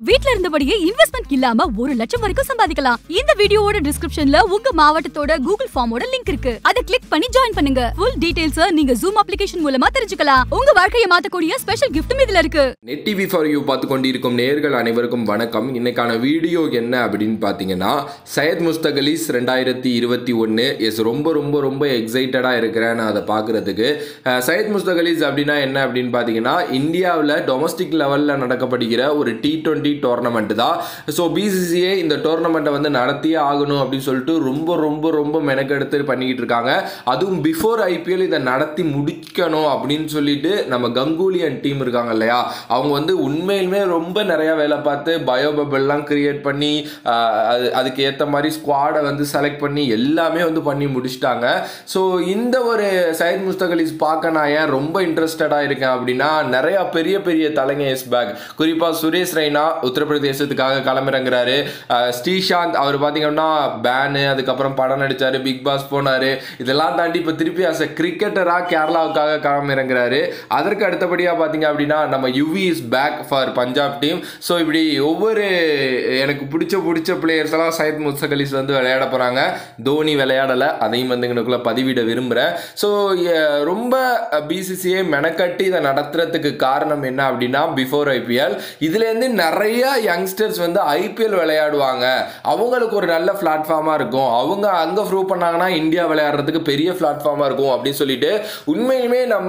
வீட்ல இருந்தபடியே இன்வெஸ்ட்மெண்ட் இல்லாம ஒரு லட்சம் வரைக்கும் சம்பாதிக்கலாம் இந்த வீடியோவோட டிஸ்கிரிப்ஷன்ல உங்க மாவட்டத்தோட கூகுள் ஃபார்மோட லிங்க் இருக்கு அதை கிளிக் பண்ணி ஜாயின் பண்ணுங்க ஃபுல் டீடைல்ஸ் நீங்க ஜூம் அப்ளிகேஷன் மூலமா தெரிஞ்சுக்கலாம் உங்க வாழ்க்கையை மாத்தக்கூடிய ஸ்பெஷல் கிஃப்ட்டும் இதுல இருக்கு நெட் டிவி ஃபார் யூ பார்த்து கொண்டிருக்கும் நேர்கள் அனைவருக்கும் வணக்கம் இன்னைக்கான வீடியோ என்ன அப்படின்னு பார்த்தீங்கன்னா சையத் முஸ்தகலீஸ் ரெண்டாயிரத்தி இருபத்தி ஒன்று எஸ் ரொம்ப ரொம்ப ரொம்ப எக்ஸைட்டடாக இருக்கிறேன் நான் அதை பார்க்குறதுக்கு சையத் முஸ்தகலீஸ் அப்படின்னா என்ன அப்படின்னு பார்த்தீங்கன்னா இந்தியாவில் டொமஸ்டிக் லெவலில் நடக்கப்படுகிற ஒரு டி டுவெண்ட்டி டோர்னமெண்ட் தான் ஸோ பிசிசிஏ இந்த டோர்னமெண்ட்டை வந்து நடத்தியே ஆகணும் அப்படின்னு சொல்லிட்டு ரொம்ப ரொம்ப ரொம்ப மெனக்கெடுத்து பண்ணிக்கிட்டு இருக்காங்க அதுவும் பிஃபோர் ஐபிஎல் இதை நடத்தி முடிக்கணும் அப்படின்னு சொல்லிட்டு நம்ம கங்குலியன் டீம் இருக்காங்க இல்லையா அவங்க வந்து உண்மையிலுமே ரொம்ப நிறைய வேலை பார்த்து பயோ பபிள்லாம் கிரியேட் பண்ணி ஆஹ், அது அதுக்கு ஏற்ற மாதிரி ஸ்குவாடை வந்து செலக்ட் பண்ணி எல்லாமே வந்து பண்ணி முடிச்சிட்டாங்க ஸோ இந்த ஒரு சையத் முஸ்தகலீஸ் பார்க்க நான் ஏன் ரொம்ப இன்ட்ரெஸ்டடாக இருக்கேன் அப்படின்னா நிறைய பெரிய பெரிய தலைங்க எஸ் பேக் குறிப்பாக சுரேஷ் ரெய்னா உத்தரப்பிரதேசத்துக்காக களமிறங்குறாரு ஆஹ், ஸ்ரீசாந்த் அவர் பார்த்தீங்கன்னா பேனு அதுக்கப்புறம் படம் நடிச்சாரு பிக் பாஸ் போனாரு இதெல்லாம் தாண்டி இப்போ திருப்பி அஸ் கிரிக்கெட்டராக கேரளாவுக்காக களமிறங்குறாரு அதற்கு அடுத்தபடியாக பார்த்தீங்க அப்படின்னா நம்ம Yuvi is back for Punjab team so இப்படி ஒவ்வொரு எனக்கு பிடிச்ச பிடிச்ச பிளேயர்ஸ் எல்லாம் சையத் முஸ்தகலிஸ் வந்து விளையாட போகிறாங்க தோனி விளையாடலை அதையும் வந்து எங்களுக்குள்ள பதிவிட விரும்புகிறேன் ஸோ ரொம்ப பிசிசிஐ மெனக்கட்டி இதை நடத்துறதுக்கு காரணம் என்ன அப்படின்னா பிஃபோர் ஐபிஎல் இதுலேருந்து நிறைய யங்ஸ்டர்ஸ் வந்து ஐபிஎல் விளையாடுவாங்க அவங்களுக்கு ஒரு நல்ல பிளாட்ஃபார்மாக இருக்கும் அவங்க அங்கே ப்ரூவ் பண்ணாங்கன்னா இந்தியா விளையாடுறதுக்கு பெரிய பிளாட்ஃபார்மாக இருக்கும் அப்படின்னு சொல்லிட்டு உண்மையுமே நம்ம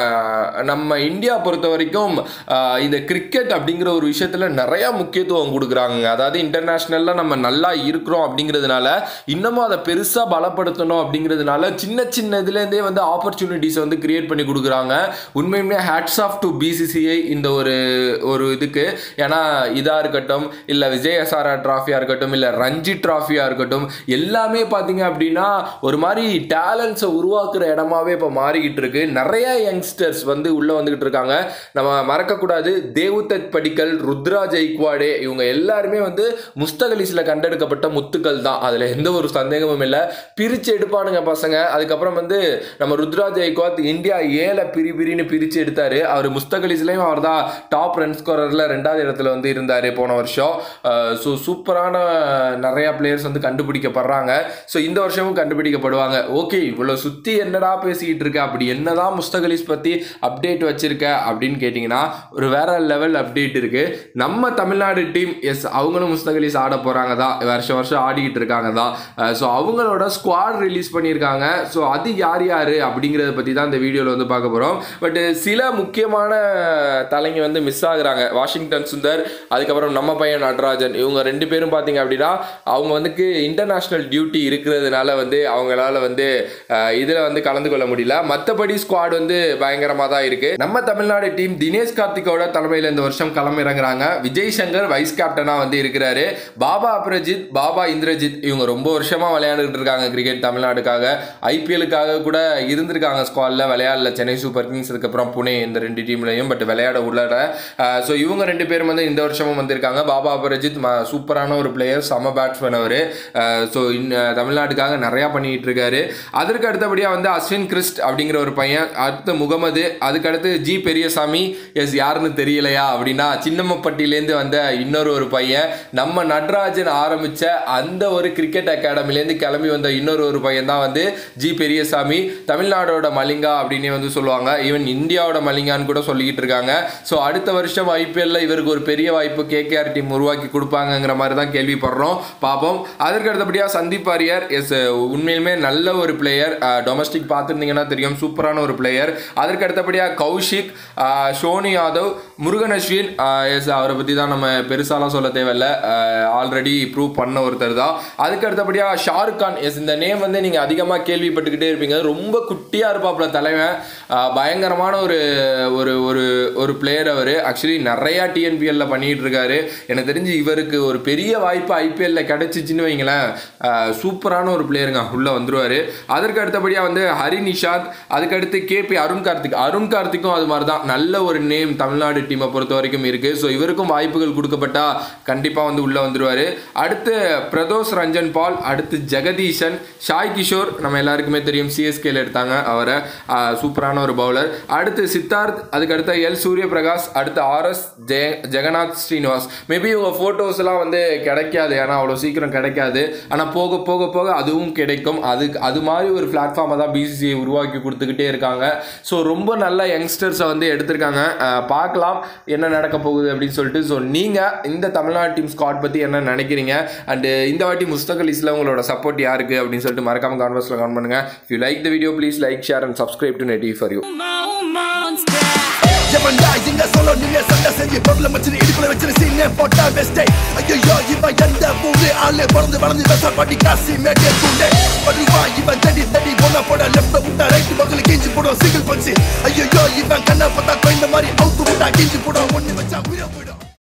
நம்ம இந்தியா பொறுத்த வரைக்கும் ஆஹ், இந்த கிரிக்கெட் அப்படிங்கிற ஒரு விஷயத்தில் நிறைய முக்கியத்துவம் கொடுக்குறாங்க அதாவது இன்டர்நேஷ்னலில் நம்ம நல்லா இருக்கிறோம் அப்படிங்கிறதுனால இன்னமும் அதை பெருசாக பலப்படுத்தணும் அப்படிங்கிறதுனால சின்ன சின்ன இதுலேருந்தே வந்து ஆப்பர்ச்சுனிட்டிஸை வந்து கிரியேட் பண்ணி கொடுக்குறாங்க உண்மையுமே ஹேட்ஸ் ஆஃப் டு பிசிசிஐ இந்த ஒரு ஒரு இதுக்கு ஏன்னா இதாக இருக்கட்டும் இல்லை விஜய் எஸ்ஆர்ஆ ட்ராஃபியாக இருக்கட்டும் இல்லை ரஞ்சி ட்ராஃபியாக இருக்கட்டும் எல்லாமே பார்த்தீங்க அப்படின்னா ஒரு மாதிரி டேலண்ட்ஸை உருவாக்குற இடமாவே இப்போ மாறிக்கிட்டு இருக்கு நிறைய யங்ஸ்டர்ஸ் வந்து உள்ளே வந்துக்கிட்டு இருக்காங்க நம்ம மறக்கக்கூடாது தேவுதத் படிக்கல் ருத்ரா ஜெய்க்வாடே இவங்க எல்லாருமே வந்து முஸ்தகலிஸில் கண்டெடுக்கப்பட்ட முத்துக்கள் தான் அதில் எந்த ஒரு சந்தேகமும் இல்லை பிரித்து எடுப்பானுங்க பசங்க அதுக்கப்புறம் வந்து நம்ம ருத்ரா ஜெய்க்வாத் இந்தியா ஏழை பிரி பிரின்னு பிரித்து எடுத்தார் அவர் முஸ்தகலிஸ்லேயும் அவர் தான் டாப் ரன் ஸ்கோரரில் ரெண்டாவது இடத்துல வந்து இருந்தார் போன வருஷம் ஸோ சூப்பரான நிறையா பிளேயர்ஸ் வந்து கண்டுபிடிக்கப்படுறாங்க ஸோ இந்த வருஷமும் கண்டுபிடிக்கப்படுவாங்க ஓகே இவ்வளோ சுற்றி என்னடா பேசிக்கிட்டு இருக்க அப்படி என்னதான் முஸ்தகலிஸ் பற்றி அப்டேட் வச்சிருக்க அப்படின்னு கேட்டிங்கன்னா ஒரு வேற லெவல் அப்டேட் இருக்கு நம்ம தமிழ்நாடு டீம் எஸ் அவங்களும் முஸ்தகலிஸ் ஆட போகிறாங்க தான் வருஷம் வருஷம் ஆடிக்கிட்டு இருக்காங்க தான் ஸோ அவங்களோட ஸ்குவாட் ரிலீஸ் பண்ணியிருக்காங்க ஸோ அது யார் யார் அப்படிங்கிறத பற்றி தான் இந்த வீடியோவில் வந்து பார்க்க போகிறோம் பட் சில முக்கியமான தலைங்க வந்து மிஸ் ஆகுறாங்க வாஷிங்டன் சுந்தர் அதுக்கப்புறம் நம்ம பையன் நடராஜன் இவங்க ரெண்டு பேரும் பார்த்தீங்க அப்படின்னா அவங்க வந்துக்கு இன்டர்நேஷ்னல் டியூட்டி இருக்கிறதுனால வந்து அவங்களால வந்து இதில் வந்து கலந்து கொள்ள முடியல மற்றபடி ஸ்குவாட் வந்து பயங்கரமாக தான் இருக்கு நம்ம தமிழ்நாடு டீம் தினேஷ் கார்த்திகோட தலைமையில் இந்த வருஷம் களமிறங்குறாங்க விஜய் சங்கர் வைஸ் கேப்டனாக வந்து இருக்கிறாரு பாபா அப்ரஜித் பாபா இந்திரஜித் இவங்க ரொம்ப வருஷமாக விளையாண்டுட்டு இருக்காங்க கிரிக்கெட் தமிழ்நாடுக்காக ஐபிஎலுக்காக கூட இருந்திருக்காங்க ஸ்குவாடில் விளையாடல சென்னை சூப்பர் கிங்ஸ் அதுக்கப்புறம் புனே இந்த ரெண்டு டீம்லையும் பட் விளையாட உள்ளட ஸோ இவங்க ரெண்டு பேரும் வந்து இந்த வருஷமும் வந்திருக்காங்க பாபா அபரஜித் ம- சூப்பரான ஒரு பிளேயர் செம பேட்ஸ்மேன் அவர் ஸோ தமிழ்நாட்டுக்காக நிறையா பண்ணிட்டு இருக்காரு அதற்கு அடுத்தபடியாக வந்து அஸ்வின் கிறிஸ்ட் அப்படிங்கிற ஒரு பையன் அடுத்து முகமது அதுக்கடுத்து ஜி பெரியசாமி எஸ் யாருன்னு தெரியலையா அப்படின்னா சின்னம்மப்பட்டியிலேருந்து வந்த இன்னொரு ஒரு பையன் நம்ம நட்ராஜன் ஆரம்பித்த அந்த ஒரு கிரிக்கெட் அகாடமிலேருந்து கிளம்பி வந்த இன்னொரு ஒரு பையன் தான் வந்து ஜி பெரியசாமி தமிழ்நாடோட மலிங்கா அப்படின்னு வந்து சொல்லுவாங்க ஈவன் இந்தியாவோட மலிங்கான்னு கூட சொல்லிக்கிட்டு இருக்காங்க ஸோ அடுத்த வருஷம் ஐபிஎல்ல இவருக்கு ஒரு பெரிய வாய்ப்பு கேகேஆர் டீம் உருவாக்கி கொடுப்பாங்கங்கிற மாதிரி தான் கேள்விப்படுறோம் பார்ப்போம் அதற்கு அடுத்தபடியாக சந்தீப் வாரியர் எஸ் உண்மையிலுமே நல்ல ஒரு பிளேயர் டொமஸ்டிக் பார்த்துருந்தீங்கன்னா தெரியும் சூப்பரான ஒரு பிளேயர் அதற்கு அடுத்தபடியாக கௌஷிக் அஹ், ஷோனி யாதவ் முருகன் அஸ்வின் எஸ் அவரை பற்றி தான் நம்ம பெருசாலாம் சொல்ல தேவையில்ல ஆல்ரெடி ப்ரூவ் பண்ண ஒருத்தர் தான் அதுக்கு அடுத்தபடியாக ஷாருக் கான் எஸ் இந்த நேம் வந்து நீங்கள் அதிகமாக கேள்விப்பட்டுக்கிட்டே இருப்பீங்க ரொம்ப குட்டியாக இருப்பாப்புல தலைவன் அஹ், பயங்கரமான ஒரு ஒரு ஒரு ஒரு பிளேயர் அவர் ஆக்சுவலி நிறையா டிஎன்பிஎல்ல பண்ணிட்டு இருக்காரு எனக்கு தெரிஞ்சு இவருக்கு ஒரு பெரிய வாய்ப்பு ஐபிஎல்ல கிடைச்சிச்சின்னு வைங்களேன் அஹ், சூப்பரான ஒரு பிளேயருங்க உள்ளே வந்துருவார் அதற்கு அடுத்தபடியாக வந்து ஹரி நிஷாந்த் அதுக்கடுத்து கேபி அருண் கார்த்திக் அருண் கார்த்திக்கும் அது மாதிரி தான் நல்ல ஒரு நேம் தமிழ்நாடு டீமை பொறுத்த வரைக்கும் இருக்குது ஸோ இவருக்கும் வாய்ப்புகள் கொடுக்கப்பட்டா கண்டிப்பாக வந்து உள்ளே வந்துருவார் அடுத்து பிரதோஷ் ரஞ்சன் பால் அடுத்து ஜெகதீஷன் ஷாய் கிஷோர் நம்ம எல்லாருக்குமே தெரியும் சிஎஸ்கேல எடுத்தாங்க அவரை ஆஹ், சூப்பரான ஒரு பவுலர் அடுத்து சித்தார்த் அதுக்கு அடுத்த எல் சூரிய பிரகாஷ் அடுத்து ஆர்எஸ் ஜெய ஜெகநாத் ஸ்ரீனிவாஸ் மேபி இவங்க ஃபோட்டோஸ்லாம் வந்து கிடைக்காது ஏன்னா அவ்வளோ சீக்கிரம் கிடைக்காது ஆனால் போக போக போக அதுவும் கிடைக்கும் அதுக்கு அது மாதிரி ஒரு பிளாட்ஃபார்மை தான் பிசிசிஐ உருவாக்கி கொடுத்துக்கிட்டே இருக்காங்க ஸோ ரொம்ப நல்ல யங்ஸ்டர்ஸை வந்து எடுத்திருக்காங்க அஹ் பார்க்கலாம் என்ன நடக்க போகுது அப்படின்னு சொல்லிட்டு ஸோ நீங்கள் இந்த தமிழ்நாடு டீம் ஸ்காட் பற்றி என்ன நினைக்கிறீங்க அண்டு இந்த வாட்டி முஸ்தகலிஸில் உங்களோட சப்போர்ட் யாருக்கு அப்படின்னு சொல்லிட்டு மறக்காம கான்வர்ஸில் கமெண்ட் பண்ணுங்கள் if you like the video please like share and subscribe to நெட்டி ஃபார் யூ எவன்டா இங்க சொல்ல நீங்க சண்டை செஞ்சு பொருளை வச்சு இடுப்புல வச்சு சீனே போட்டா வெஸ்டே ஐயோ இவன் எந்த ஊரு ஆளு பிறந்து வளர்ந்து வெச படி காசி மேட்டே கூண்டே படுவா இவன் தடி தடி போன போட லெஃப்ட் விட்டா ரைட் பக்கத்துல கிஞ்சி போடும் சிங்கிள் பஞ்சு ஐயோ இவன் கண்ணை பார்த்தா கோயந்த மாதிரி அவுத்து விட்டா கிஞ்சி போடும் ஒண்ணு வச்சா உயிரை போயிடும்